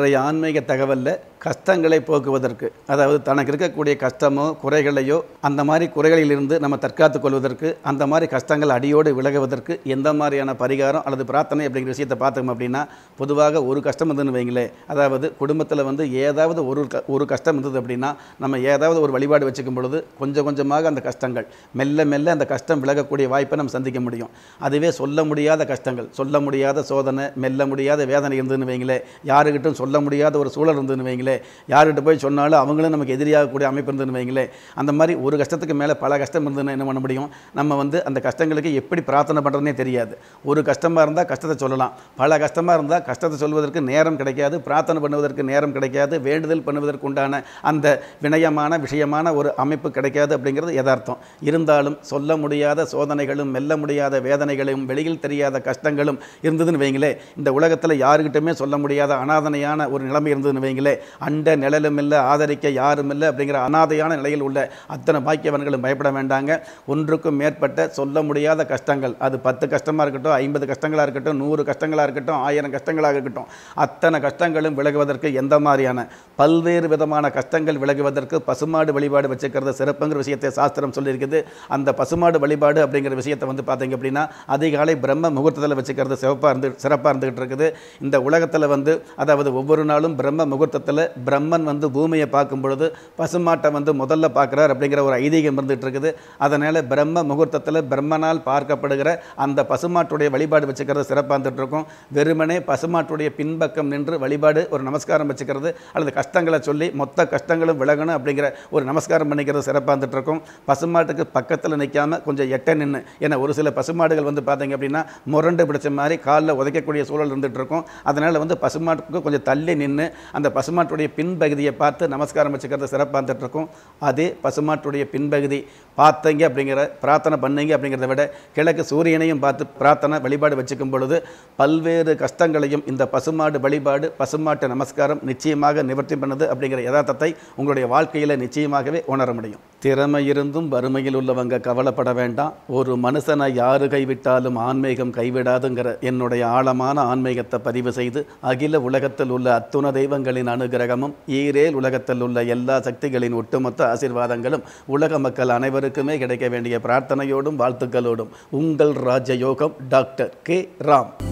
இன்றைய ஆன்மீக தகவலில் கஷ்டங்களை போக்குவதற்கு அதாவது தனக்கு இருக்கக்கூடிய கஷ்டமோ குறைகளையோ அந்த மாதிரி குறைகளிலிருந்து நம்ம தற்காத்துக் கொள்வதற்கு அந்த மாதிரி கஷ்டங்கள் அடியோடு விலகுவதற்கு எந்த மாதிரியான பரிகாரம் அல்லது பிரார்த்தனை அப்படிங்கிற விஷயத்தை பார்த்தோம் அப்படின்னா பொதுவாக ஒரு கஷ்டம் இருந்துன்னு வைங்களேன் அதாவது குடும்பத்தில் வந்து ஏதாவது ஒரு க- ஒரு கஷ்டம் இருந்தது அப்படின்னா நம்ம ஏதாவது ஒரு வழிபாடு வச்சுக்கும் பொழுது கொஞ்சம் கொஞ்சமாக அந்த கஷ்டங்கள் மெல்ல மெல்ல அந்த கஷ்டம் விலகக்கூடிய வாய்ப்பை நம்ம சந்திக்க முடியும் அதுவே சொல்ல முடியாத கஷ்டங்கள் சொல்ல முடியாத சோதனை மெல்ல முடியாத வேதனை இருந்ததுன்னு வைங்களேன் யாருக்கிட்டும் சொல்ல முடியாத ஒரு சூழல் இருந்ததுன்னு வைங்களேன் யாருக்கிட்ட போய் சொன்னாலும் அவங்களும் நமக்கு எதிரியாகக்கூடிய அமைப்பு இருந்ததுன்னு வைங்களேன் அந்த மாதிரி ஒரு கஷ்டத்துக்கு மேலே பல கஷ்டம் இருந்ததுன்னா என்ன பண்ண முடியும் நம்ம வந்து அந்த கஷ்டங்களுக்கு எப்படி பிரார்த்தனை பண்ணுறதுனே தெரியாது ஒரு கஷ்டமாக இருந்தால் கஷ்டத்தை சொல்லலாம் பல கஷ்டமாக இருந்தால் கஷ்டத்தை சொல்வதற்கு நேரம் கிடைக்காது பிரார்த்தனை பண்ணுவதற்கு நேரம் கிடைக்காது வேண்டுதல் பண்ணுவதற்கு உண்டான அந்த வினயமான விஷயமான ஒரு அமைப்பு கிடைக்காது அப்படிங்கிறது யதார்த்தம் இருந்தாலும் சொல்ல முடியாத சோதனைகளும் மெல்ல முடியாத வேதனைகளும் வெளியில் தெரியாத கஷ்டங்களும் இருந்ததுன்னு வைங்களே இந்த உலகத்தில் யாருக்கிட்டுமே சொல்ல முடியாத அனாதனையான ஒரு நிலைமை இருந்ததுன்னு வைங்களே அண்ட நிழலும் இல்லை ஆதரிக்க யாரும் இல்லை அப்படிங்கிற அனாதையான நிலையில் உள்ள அத்தனை பாக்கியவன்களும் பயப்பட வேண்டாங்க ஒன்றுக்கும் மேற்பட்ட சொல்ல முடியாத கஷ்டங்கள் அது பத்து கஷ்டமாக இருக்கட்டும் ஐம்பது கஷ்டங்களாக இருக்கட்டும் நூறு கஷ்டங்களாக இருக்கட்டும் ஆயிரம் கஷ்டங்களாக இருக்கட்டும் அத்தனை கஷ்டங்களும் விலகுவதற்கு எந்த மாதிரியான பல்வேறு விதமான கஷ்டங்கள் விலகுவதற்கு பசுமாடு வழிபாடு வச்சுக்கிறது சிறப்புங்கிற விஷயத்தை சாஸ்திரம் சொல்லியிருக்குது அந்த பசுமாடு வழிபாடு அப்படிங்கிற விஷயத்தை வந்து பார்த்தீங்க அப்படின்னா அதிகாலை பிரம்ம முகூர்த்தத்தில் வச்சுக்கிறது சிறப்பாக இருந்து சிறப்பாக இருந்துகிட்டு இருக்குது இந்த உலகத்தில் வந்து அதாவது ஒவ்வொரு நாளும் பிரம்ம முகூர்த்தத்தில் பிரம்மன் வந்து பூமியை பார்க்கும் பொழுது பசுமாட்டை வந்து முதல்ல பார்க்குறார் அப்படிங்கிற ஒரு ஐதீகம் இருந்துகிட்டு இருக்குது அதனால் பிரம்ம முகூர்த்தத்தில் பிரம்மனால் பார்க்கப்படுகிற அந்த பசுமாட்டுடைய வழிபாடு வச்சுக்கிறது சிறப்பாக இருந்துட்டு இருக்கும் வெறுமனே பசுமாட்டுடைய பின்பக்கம் நின்று வழிபாடு ஒரு நமஸ்காரம் வச்சுக்கிறது அல்லது கஷ்டங்களை சொல்லி மொத்த கஷ்டங்களும் விலகணும் அப்படிங்கிற ஒரு நமஸ்காரம் பண்ணிக்கிறது சிறப்பாக இருந்துட்டு இருக்கும் பசுமாட்டுக்கு பக்கத்தில் நிற்காம கொஞ்சம் எட்ட நின்று ஏன்னா ஒரு சில பசுமாடுகள் வந்து பார்த்தீங்க அப்படின்னா முரண்டு பிடிச்ச மாதிரி காலில் உதைக்கக்கூடிய சூழல் இருந்துட்டு இருக்கும் அதனால் வந்து பசுமாட்டுக்கு கொஞ்சம் தள்ளி நின்று அந்த பசுமாட்டுடைய பின்பகுதியை பார்த்து நமஸ்காரம் வச்சுக்கிறது சிறப்பாக இருந்துட்டு இருக்கும் அதே பசுமாட்டுடைய பின்பகுதி பார்த்தீங்க அப்படிங்கிற பிரார்த்தனை பண்ணீங்க அப்படிங்கிறத விட கிழக்கு சூரியனையும் பார்த்து பிரார்த்தனை வழிபாடு வச்சுக்கும் பொழுது பல்வேறு கஷ்டங்களையும் இந்த பசுமாடு வழிபாடு பசுமாட்டு நமஸ்காரம் நிச்சயமாக நிவர்த்தி பண்ணுது அப்படிங்கிற யதார்த்தத்தை உங்களுடைய வாழ்க்கையில் நிச்சயமாகவே உணர முடியும் திறமை இருந்தும் வறுமையில் உள்ளவங்க கவலைப்பட வேண்டாம் ஒரு மனுஷனை யாரு கைவிட்டாலும் ஆன்மீகம் கைவிடாதுங்கிற என்னுடைய ஆழமான ஆன்மீகத்தை பதிவு செய்து அகில உலகத்தில் உள்ள அத்துண தெய்வங்களின் அனுகிரகமும் ஈரேல் உலகத்தில் உள்ள எல்லா சக்திகளின் ஒட்டுமொத்த ஆசீர்வாதங்களும் உலக மக்கள் அனைவருக்குமே கிடைக்க வேண்டிய பிரார்த்தனையோடும் வாழ்த்துக்களோடும் உங்கள் ராஜயோகம் டாக்டர் கே ராம்